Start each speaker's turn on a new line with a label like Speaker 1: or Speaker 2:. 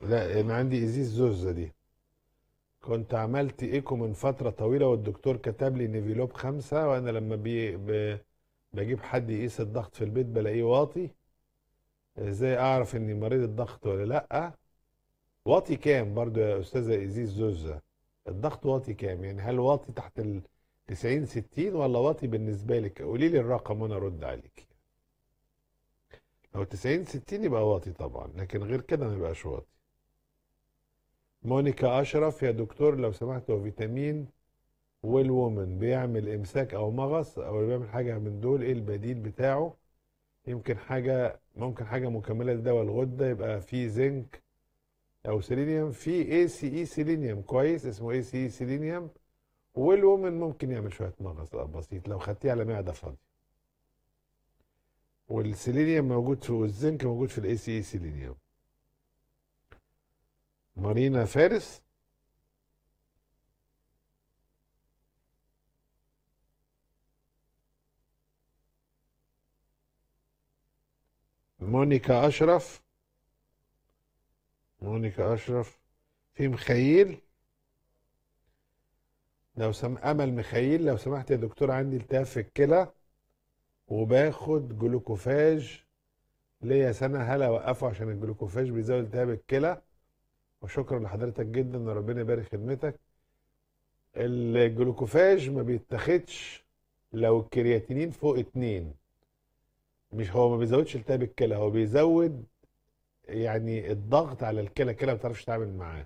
Speaker 1: لا انا عندي ازيز زوزة دي كنت عملت ايكو من فترة طويلة والدكتور كتب لي نيفيلوب خمسة وانا لما بي ب... بجيب حد يقيس الضغط في البيت بلاقيه واطي ازاي اعرف اني مريض الضغط ولا لا واطي كام برضو يا استاذة ازيز زوزة الضغط واطي كام يعني هل واطي تحت ال 90 60 ولا واطي بالنسبة لك قولي لي الرقم وانا ارد عليك لو 90 60 يبقى واطي طبعا لكن غير كده ما يبقاش واطي مونيكا اشرف يا دكتور لو سمحت هو فيتامين والومن بيعمل امساك او مغص او بيعمل حاجه من دول ايه البديل بتاعه يمكن حاجه ممكن حاجه مكمله لدواء الغده يبقى في زنك او سيلينيوم في اي سي اي سيلينيوم كويس اسمه اي سي اي سيلينيوم والومن ممكن يعمل شويه مغص آه بسيط لو خدتيه على معده فاضيه والسيلينيوم موجود في والزنك موجود في الاي سي اي سيلينيوم مارينا فارس مونيكا أشرف مونيكا أشرف في مخيل لو سم أمل مخيل لو سمحت يا دكتور عندي التهاب في الكلى وباخد جلوكوفاج ليا سنة هل أوقفه عشان الجلوكوفاج بيزود التهاب الكلى وشكرا لحضرتك جدا وربنا يبارك خدمتك الجلوكوفاج ما بيتاخدش لو الكرياتينين فوق اتنين مش هو ما بيزودش التهاب الكلى هو بيزود يعني الضغط على الكلى الكلى ما بتعرفش تتعامل معاه